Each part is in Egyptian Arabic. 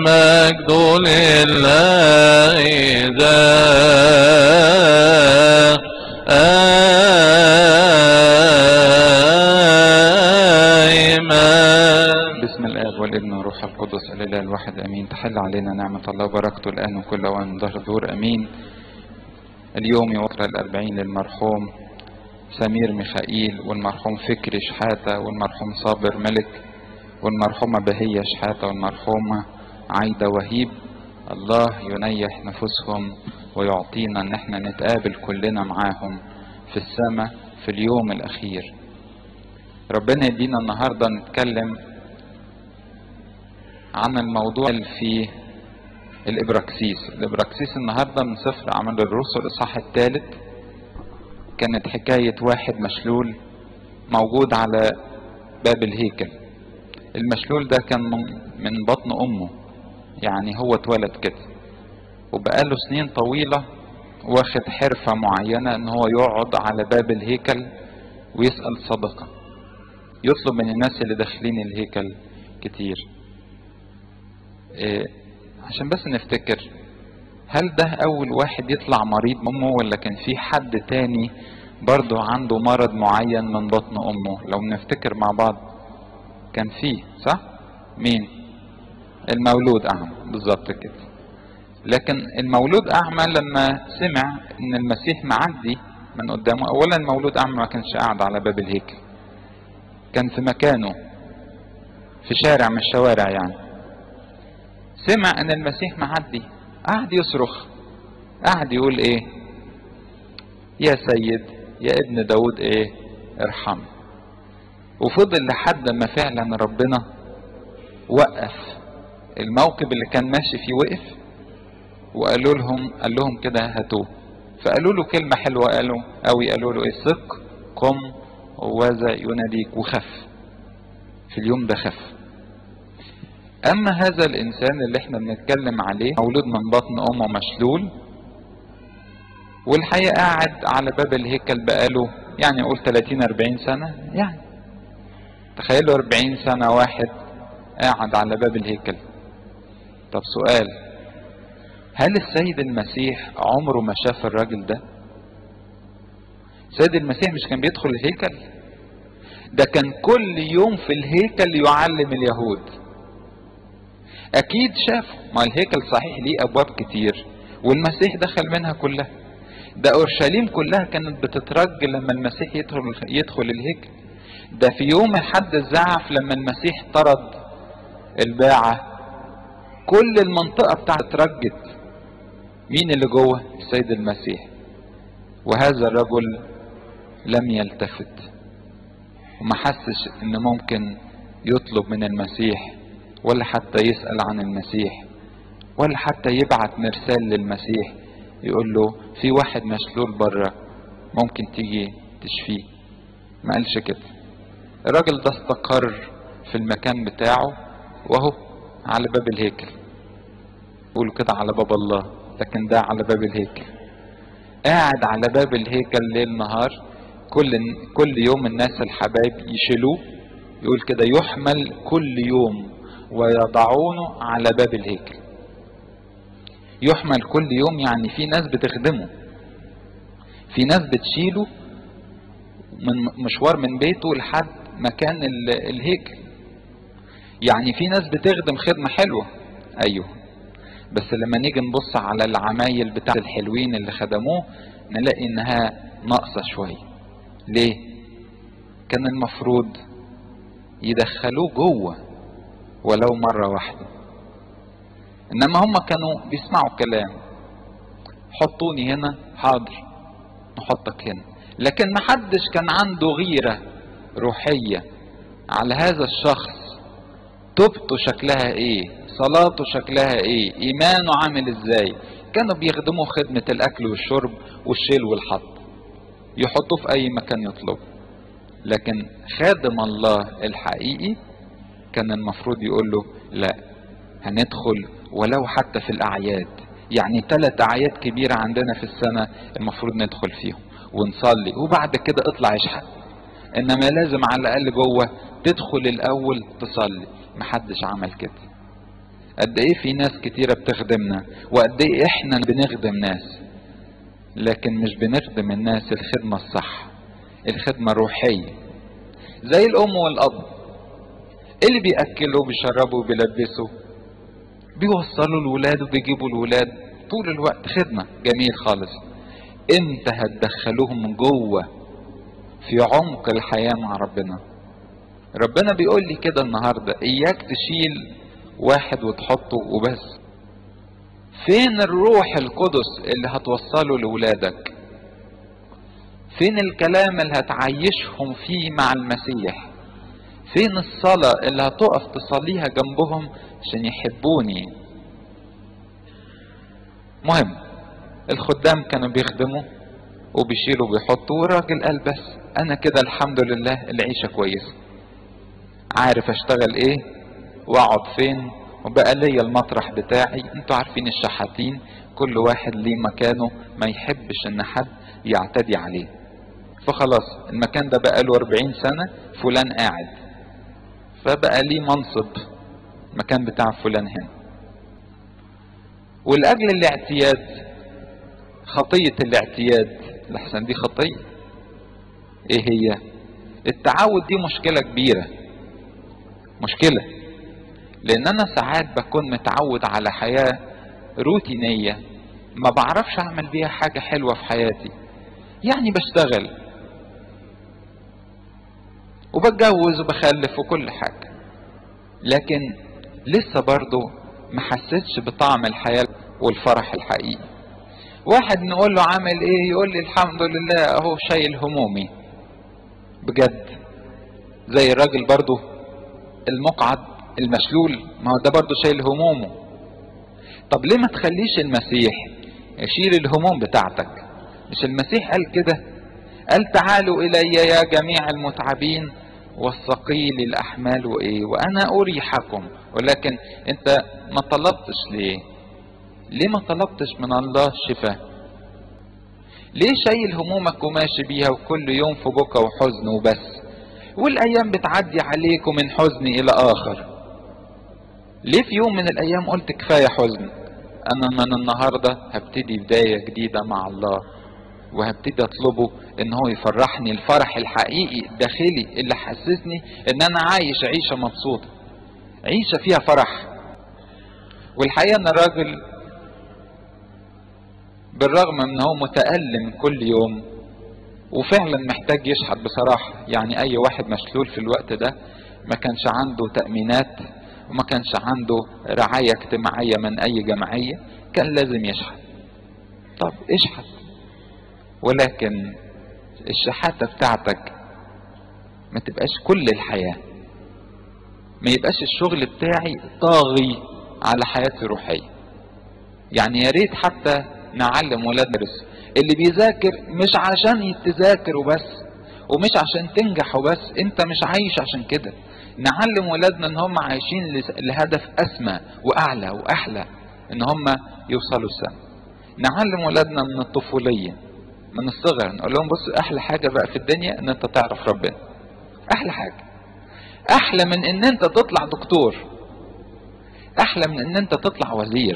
المجد لله دائما بسم الآب والابن والروح القدس الإله الواحد أمين تحل علينا نعمة الله وبركته الآن وكل أوان ظهر ظهور أمين اليوم يوقع الأربعين للمرحوم سمير ميخائيل والمرحوم فكري شحاتة والمرحوم صابر ملك والمرحومة بهية شحاتة والمرحومة عايدة وهيب الله ينيح نفوسهم ويعطينا ان احنا نتقابل كلنا معاهم في السماء في اليوم الأخير ربنا يدينا النهاردة نتكلم عن الموضوع اللي في الإبراكسيس الإبراكسيس النهاردة من سفر عمل الرسل الإصحاح الثالث كانت حكاية واحد مشلول موجود على باب الهيكل المشلول ده كان من- من بطن أمه يعني هو اتولد كده وبقاله سنين طويلة واخد حرفة معينة ان هو يقعد على باب الهيكل ويسأل صدقة يطلب من الناس اللي داخلين الهيكل كتير إيه عشان بس نفتكر هل ده اول واحد يطلع مريض من امه ولا كان في حد تاني برضه عنده مرض معين من بطن امه لو نفتكر مع بعض كان فيه صح مين المولود اعمى بالظبط كده لكن المولود اعمى لما سمع ان المسيح معدي من قدامه اولا المولود اعمى ما كانش قاعد على باب الهيكل كان في مكانه في شارع من الشوارع يعني سمع ان المسيح معدي قعد يصرخ قعد يقول ايه يا سيد يا ابن داود ايه ارحم وفضل لحد ما فعلا ربنا وقف الموكب اللي كان ماشي فيه وقف وقالوا لهم قال لهم كده هاتوه فقالوا له كلمة حلوة قالوا قوي قالوا له ايه ثق قم وذا يناديك وخف في اليوم ده خف اما هذا الانسان اللي احنا بنتكلم عليه مولود من بطن امه مشلول والحقيقة قاعد على باب الهيكل بقاله يعني اقول 30 40 سنة يعني تخيلوا 40 سنة واحد قاعد على باب الهيكل طب سؤال هل السيد المسيح عمره ما شاف الراجل ده السيد المسيح مش كان بيدخل الهيكل ده كان كل يوم في الهيكل يعلم اليهود اكيد شافه ما الهيكل صحيح ليه ابواب كتير والمسيح دخل منها كلها ده اورشليم كلها كانت بتترج لما المسيح يدخل يدخل الهيكل ده في يوم الحد الزعف لما المسيح طرد الباعة كل المنطقة بتاعت اترجت مين اللي جوه السيد المسيح وهذا الرجل لم يلتفت وما حسش ان ممكن يطلب من المسيح ولا حتى يسأل عن المسيح ولا حتى يبعت مرسال للمسيح يقول له في واحد مشلول بره ممكن تيجي تشفيه ما قالش كده الراجل ده استقر في المكان بتاعه وهو على باب الهيكل يقولوا كده على باب الله لكن ده على باب الهيكل قاعد على باب الهيكل ليل نهار كل كل يوم الناس الحبايب يشيلوه يقول كده يحمل كل يوم ويضعونه على باب الهيكل يحمل كل يوم يعني في ناس بتخدمه في ناس بتشيله من مشوار من بيته لحد مكان ال- الهيكل يعني في ناس بتخدم خدمة حلوة ايوه بس لما نيجي نبص على العمايل بتاع الحلوين اللي خدموه نلاقي انها ناقصة شوية ليه كان المفروض يدخلوه جوه ولو مرة واحدة انما هم كانوا بيسمعوا كلام حطوني هنا حاضر نحطك هنا لكن محدش كان عنده غيرة روحية على هذا الشخص توبته شكلها ايه صلاته شكلها ايه ايمانه عامل ازاي كانوا بيخدموا خدمة الاكل والشرب والشيل والحط يحطوه في اي مكان يطلب لكن خادم الله الحقيقي كان المفروض يقول له لا هندخل ولو حتى في الاعياد يعني ثلاث اعياد كبيرة عندنا في السنة المفروض ندخل فيهم ونصلي وبعد كده اطلع اشحت انما لازم على الاقل جوه تدخل الاول تصلي محدش عمل كده قد ايه في ناس كتيرة بتخدمنا وقد ايه احنا اللي بنخدم ناس لكن مش بنخدم الناس الخدمة الصح الخدمة الروحية زي الام والاب اللي بيأكلوا بيشربوا وبيلبسوا بيوصلوا الولاد وبيجيبوا الولاد طول الوقت خدمة جميل خالص امتى هتدخلوهم جوه في عمق الحياة مع ربنا ربنا بيقول لي كده النهاردة اياك تشيل واحد وتحطه وبس فين الروح القدس اللي هتوصله لولادك فين الكلام اللي هتعيشهم فيه مع المسيح فين الصلاة اللي هتقف تصليها جنبهم عشان يحبوني مهم الخدام كانوا بيخدموا وبيشيلوا وبيحطوا والراجل قال بس انا كده الحمد لله العيشة كويسة عارف اشتغل ايه واقعد فين وبقى ليا المطرح بتاعي انتوا عارفين الشحاتين كل واحد ليه مكانه ما يحبش ان حد يعتدي عليه فخلاص المكان ده بقى له 40 سنة فلان قاعد فبقى ليه منصب المكان بتاع فلان هنا ولأجل الاعتياد خطية الاعتياد لحسن دي خطية ايه هي التعود دي مشكلة كبيرة مشكلة لان انا ساعات بكون متعود على حياة روتينية ما بعرفش اعمل بيها حاجة حلوة في حياتي يعني بشتغل وبتجوز وبخلف وكل حاجة لكن لسه برضو ما حسيتش بطعم الحياة والفرح الحقيقي واحد نقول له عامل ايه يقول لي الحمد لله اهو شايل همومي بجد زي الراجل برضو المقعد المشلول ما هو ده برضو شايل همومه طب ليه ما تخليش المسيح يشيل الهموم بتاعتك مش المسيح قال كده قال تعالوا الي يا جميع المتعبين والثقيل الاحمال وايه وانا اريحكم ولكن انت ما طلبتش ليه ليه ما طلبتش من الله شفاء ليه شايل همومك وماشي بيها وكل يوم في بكى وحزن وبس والايام بتعدي عليك من حزن الى اخر ليه في يوم من الايام قلت كفايه حزن انا من النهارده هبتدي بدايه جديده مع الله وهبتدي اطلبه ان هو يفرحني الفرح الحقيقي الداخلي اللي حسسني ان انا عايش عيشه مبسوطه عيشه فيها فرح والحقيقه ان الراجل بالرغم ان هو متألم كل يوم وفعلا محتاج يشحت بصراحة يعني اي واحد مشلول في الوقت ده ما كانش عنده تأمينات وما كانش عنده رعاية اجتماعية من اي جمعية كان لازم يشحت طب اشحت ولكن الشحاتة بتاعتك ما تبقاش كل الحياة ما يبقاش الشغل بتاعي طاغي على حياتي الروحية يعني يا ريت حتى نعلم ولادنا درس اللي بيذاكر مش عشان تذاكر وبس ومش عشان تنجح وبس انت مش عايش عشان كده نعلم ولادنا ان هم عايشين لهدف اسمى واعلى واحلى ان هم يوصلوا السما نعلم ولادنا من الطفوليه من الصغر نقول لهم بص احلى حاجه بقى في الدنيا ان انت تعرف ربنا احلى حاجه احلى من ان انت تطلع دكتور احلى من ان انت تطلع وزير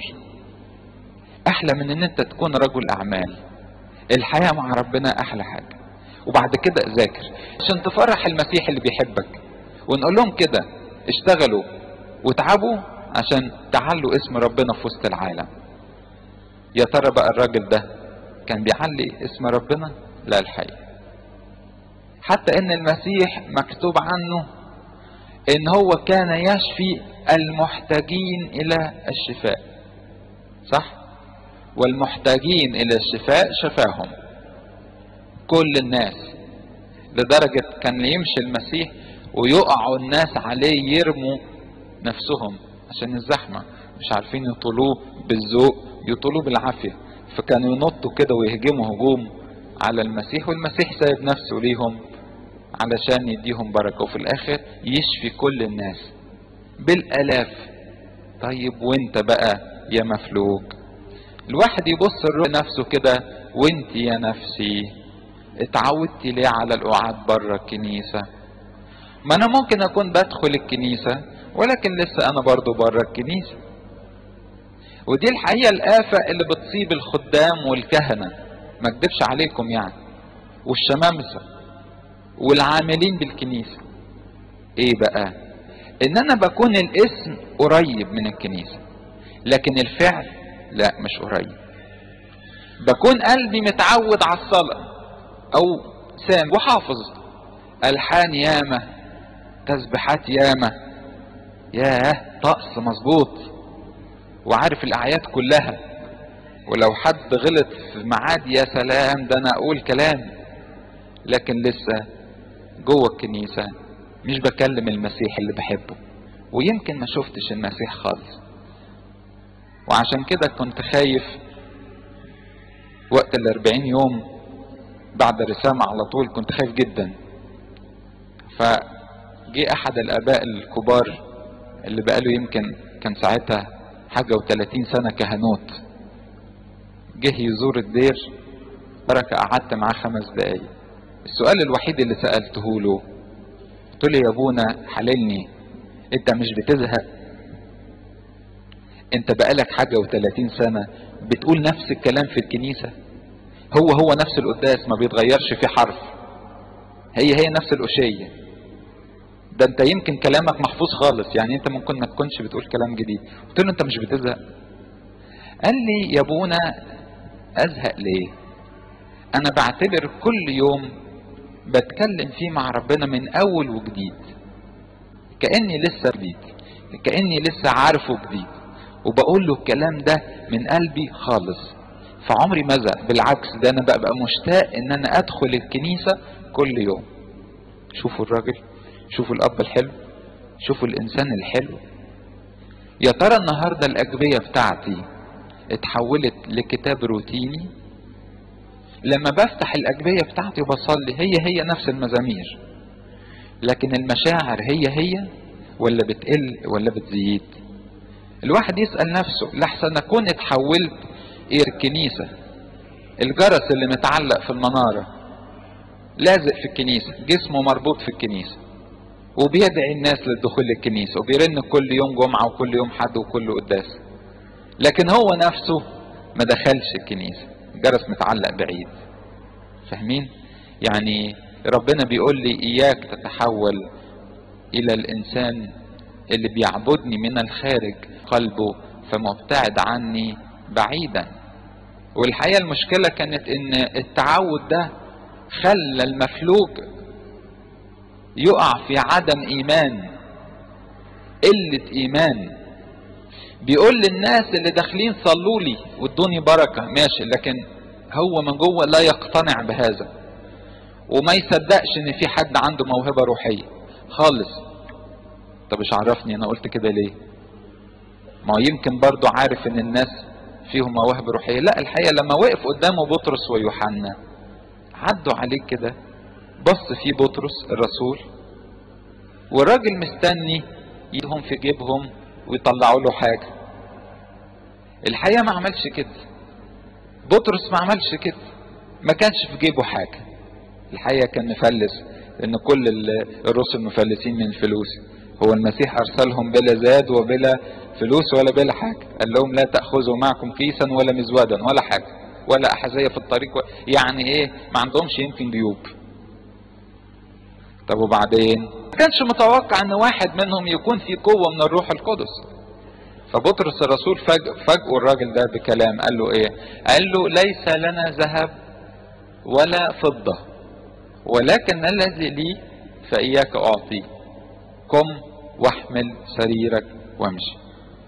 احلى من ان انت تكون رجل اعمال الحياة مع ربنا احلى حاجة وبعد كده ذاكر عشان تفرح المسيح اللي بيحبك ونقول لهم كده اشتغلوا وتعبوا عشان تعلوا اسم ربنا في وسط العالم يا ترى بقى الراجل ده كان بيعلي اسم ربنا لا الحقيقة حتى ان المسيح مكتوب عنه ان هو كان يشفي المحتاجين الى الشفاء صح والمحتاجين الى الشفاء شفاهم كل الناس لدرجة كان يمشي المسيح ويقعوا الناس عليه يرموا نفسهم عشان الزحمة مش عارفين يطولوه بالذوق يطولوه بالعافية فكانوا ينطوا كده ويهجموا هجوم على المسيح والمسيح سايب نفسه ليهم علشان يديهم بركة وفي الاخر يشفي كل الناس بالالاف طيب وانت بقى يا مفلوج الواحد يبص لنفسه كده وانت يا نفسي اتعودتي ليه على القعاد بره الكنيسة ما انا ممكن اكون بدخل الكنيسة ولكن لسه انا برضو بره الكنيسة ودي الحقيقة الآفة اللي بتصيب الخدام والكهنة ما اكدبش عليكم يعني والشمامسة والعاملين بالكنيسة ايه بقى ان انا بكون الاسم قريب من الكنيسة لكن الفعل لا مش قريب بكون قلبي متعود على الصلاة او سام وحافظ الحان ياما تسبيحات ياما ياه طقس مظبوط وعارف الاعياد كلها ولو حد غلط في ميعاد يا سلام ده انا اقول كلام لكن لسه جوه الكنيسة مش بكلم المسيح اللي بحبه ويمكن ما شفتش المسيح خالص وعشان كده كنت خايف وقت الاربعين يوم بعد الرسامة على طول كنت خايف جدا فجي احد الاباء الكبار اللي بقاله يمكن كان ساعتها حاجة وثلاثين سنة كهنوت جه يزور الدير بركة قعدت معاه خمس دقايق السؤال الوحيد اللي سألته له قلت له يا ابونا حللني انت مش بتزهق انت بقالك حاجة وثلاثين سنة بتقول نفس الكلام في الكنيسة هو هو نفس القداس ما بيتغيرش في حرف هي هي نفس الأشية ده انت يمكن كلامك محفوظ خالص يعني انت ممكن ما تكونش بتقول كلام جديد قلت له انت مش بتزهق قال لي يا ابونا ازهق ليه انا بعتبر كل يوم بتكلم فيه مع ربنا من اول وجديد كاني لسه جديد كاني لسه عارفه جديد وبقول له الكلام ده من قلبي خالص فعمري ما ازهق بالعكس ده انا ببقى مشتاق ان انا ادخل الكنيسه كل يوم شوفوا الراجل شوفوا الاب الحلو شوفوا الانسان الحلو يا ترى النهارده الاجبيه بتاعتي اتحولت لكتاب روتيني لما بفتح الاجبيه بتاعتي وبصلي هي هي نفس المزامير لكن المشاعر هي هي ولا بتقل ولا بتزيد الواحد يسال نفسه لحسن اكون اتحولت الى الكنيسه الجرس اللي متعلق في المناره لازق في الكنيسه جسمه مربوط في الكنيسه وبيدعي الناس للدخول للكنيسه وبيرن كل يوم جمعه وكل يوم حد وكل قداس لكن هو نفسه ما دخلش الكنيسه جرس متعلق بعيد فاهمين يعني ربنا بيقول لي اياك تتحول الى الانسان اللي بيعبدني من الخارج قلبه فمبتعد عني بعيدا والحقيقه المشكله كانت ان التعود ده خلى المفلوج يقع في عدم ايمان قله ايمان بيقول للناس اللي داخلين صلوا لي وادوني بركه ماشي لكن هو من جوه لا يقتنع بهذا وما يصدقش ان في حد عنده موهبه روحيه خالص طب ايش عرفني انا قلت كده ليه ما هو يمكن برضه عارف ان الناس فيهم مواهب روحيه لا الحقيقه لما وقف قدامه بطرس ويوحنا عدوا عليه كده بص فيه بطرس الرسول والراجل مستني يدهم في جيبهم ويطلعوا له حاجه الحقيقه ما عملش كده بطرس ما عملش كده ما كانش في جيبه حاجه الحقيقه كان مفلس لان كل الرسل مفلسين من فلوس هو المسيح ارسلهم بلا زاد وبلا فلوس ولا بلا حاجه قال لهم لا تاخذوا معكم كيسا ولا مزودا ولا حاجه ولا احذيه في الطريق و... يعني ايه ما عندهمش يمكن جيوب طب وبعدين ما كانش متوقع ان واحد منهم يكون في قوه من الروح القدس فبطرس الرسول فاجئ فاجئوا الراجل ده بكلام قال له ايه قال له ليس لنا ذهب ولا فضه ولكن الذي لي فاياك اعطيه قم واحمل سريرك وامشي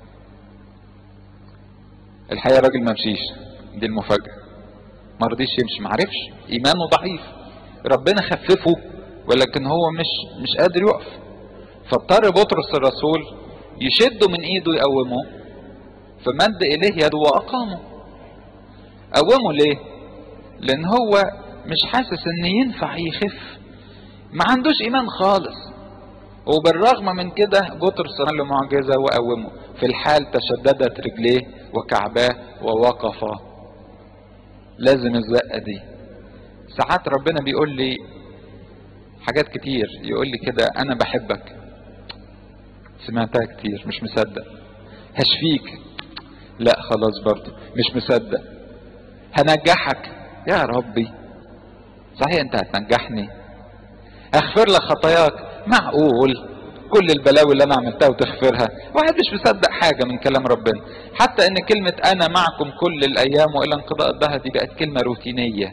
الحقيقه الراجل ما مشيش دي المفاجاه ما رضيش يمشي ما عرفش ايمانه ضعيف ربنا خففه ولكن هو مش مش قادر يقف فاضطر بطرس الرسول يشده من ايده يقومه فمد اليه يده واقامه قومه ليه لان هو مش حاسس ان ينفع يخف ما عندوش ايمان خالص وبالرغم من كده بطرس عمل له معجزه وقومه في الحال تشددت رجليه وكعباه ووقف لازم الزقه دي ساعات ربنا بيقول لي حاجات كتير يقول لي كده انا بحبك سمعتها كتير مش مصدق هشفيك لا خلاص برضه مش مصدق هنجحك يا ربي صحيح انت هتنجحني اغفر لك خطاياك معقول كل البلاوي اللي انا عملتها وتغفرها واحد مش مصدق حاجه من كلام ربنا حتى ان كلمه انا معكم كل الايام والى انقضاء الدهر دي بقت كلمه روتينيه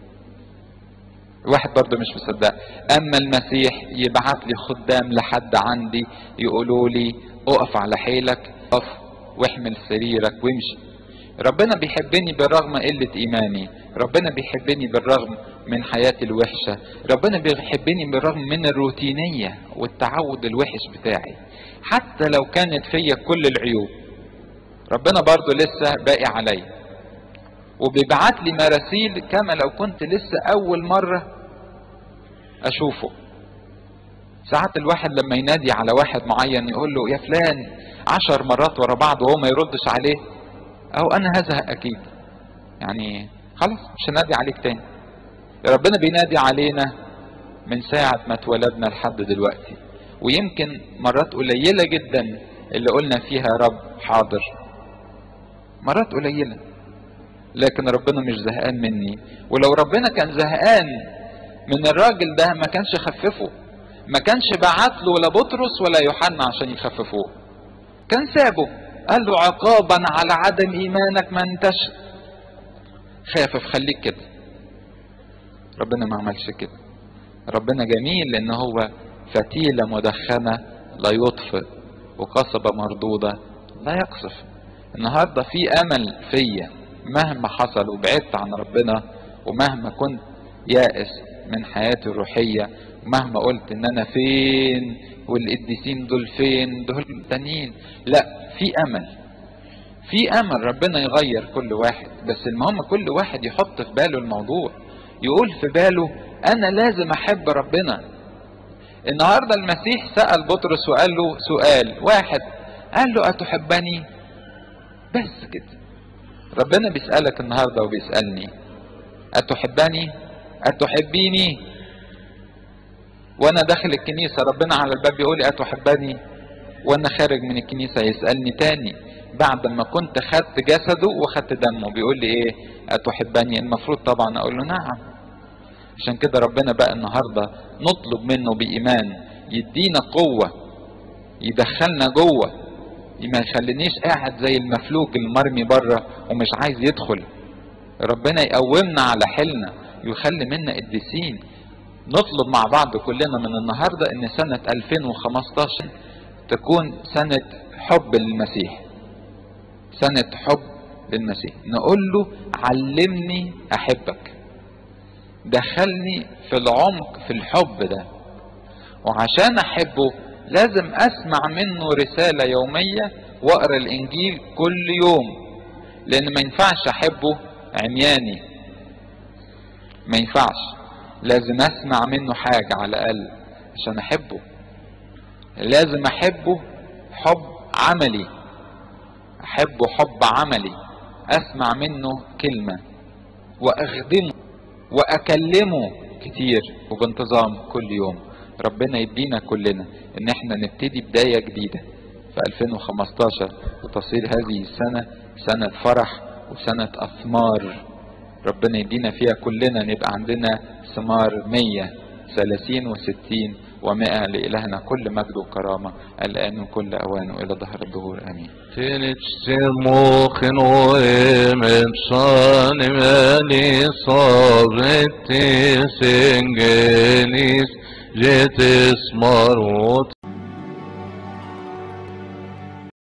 واحد برضه مش مصدق اما المسيح يبعت لي خدام لحد عندي يقولوا لي اقف على حيلك اقف واحمل سريرك وامشي ربنا بيحبني بالرغم قلة إيماني ربنا بيحبني بالرغم من حياتي الوحشة ربنا بيحبني بالرغم من الروتينية والتعود الوحش بتاعي حتى لو كانت فيا كل العيوب ربنا برضو لسه باقي عليا وبيبعت لي مراسيل كما لو كنت لسه أول مرة أشوفه ساعات الواحد لما ينادي على واحد معين يقول له يا فلان عشر مرات ورا بعض وهو ما يردش عليه أو أنا هزهق أكيد يعني خلاص مش هنادي عليك تاني ربنا بينادي علينا من ساعة ما اتولدنا لحد دلوقتي ويمكن مرات قليلة جدا اللي قلنا فيها يا رب حاضر مرات قليلة لكن ربنا مش زهقان مني ولو ربنا كان زهقان من الراجل ده ما كانش خففه ما كانش بعت له ولا بطرس ولا يوحنا عشان يخففوه كان سابه قال له عقابا على عدم ايمانك ما انتش خافف خليك كده ربنا ما عملش كده ربنا جميل لان هو فتيله مدخنه لا يطفئ وقصبه مردوده لا يقصف النهارده في امل فيا مهما حصل وبعدت عن ربنا ومهما كنت يائس من حياتي الروحيه ومهما قلت ان انا فين والقديسين دول فين دول تانيين لا في امل في امل ربنا يغير كل واحد بس المهم كل واحد يحط في باله الموضوع يقول في باله انا لازم احب ربنا النهارده المسيح سال بطرس وقال له سؤال واحد قال له اتحبني بس كده ربنا بيسالك النهارده وبيسالني اتحبني اتحبيني وانا داخل الكنيسه ربنا على الباب يقول لي اتحبني وانا خارج من الكنيسه يسالني تاني بعد ما كنت خدت جسده وخدت دمه بيقول لي ايه اتحبني المفروض طبعا اقول له نعم عشان كده ربنا بقى النهارده نطلب منه بايمان يدينا قوه يدخلنا جوه ما يخلينيش قاعد زي المفلوج المرمي بره ومش عايز يدخل ربنا يقومنا على حيلنا ويخلي منا قديسين نطلب مع بعض كلنا من النهارده ان سنه 2015 تكون سنه حب للمسيح سنة حب للمسيح نقول له علمني أحبك دخلني في العمق في الحب ده وعشان أحبه لازم أسمع منه رسالة يومية وأقرأ الإنجيل كل يوم لأن ما ينفعش أحبه عمياني ما ينفعش لازم أسمع منه حاجة على الأقل عشان أحبه لازم أحبه حب عملي احبه حب عملي اسمع منه كلمه واخدمه واكلمه كتير وبانتظام كل يوم ربنا يدينا كلنا ان احنا نبتدي بدايه جديده في 2015 وتصير هذه السنه سنه فرح وسنه اثمار ربنا يدينا فيها كلنا نبقى عندنا ثمار 100 30 و60 ومائة لإلهنا كل مجد وكرامة الآن وكل أوان وإلى ظهر الدهور آمين Tilitsermochen og emetsan imeli sabretis engelis jetes marot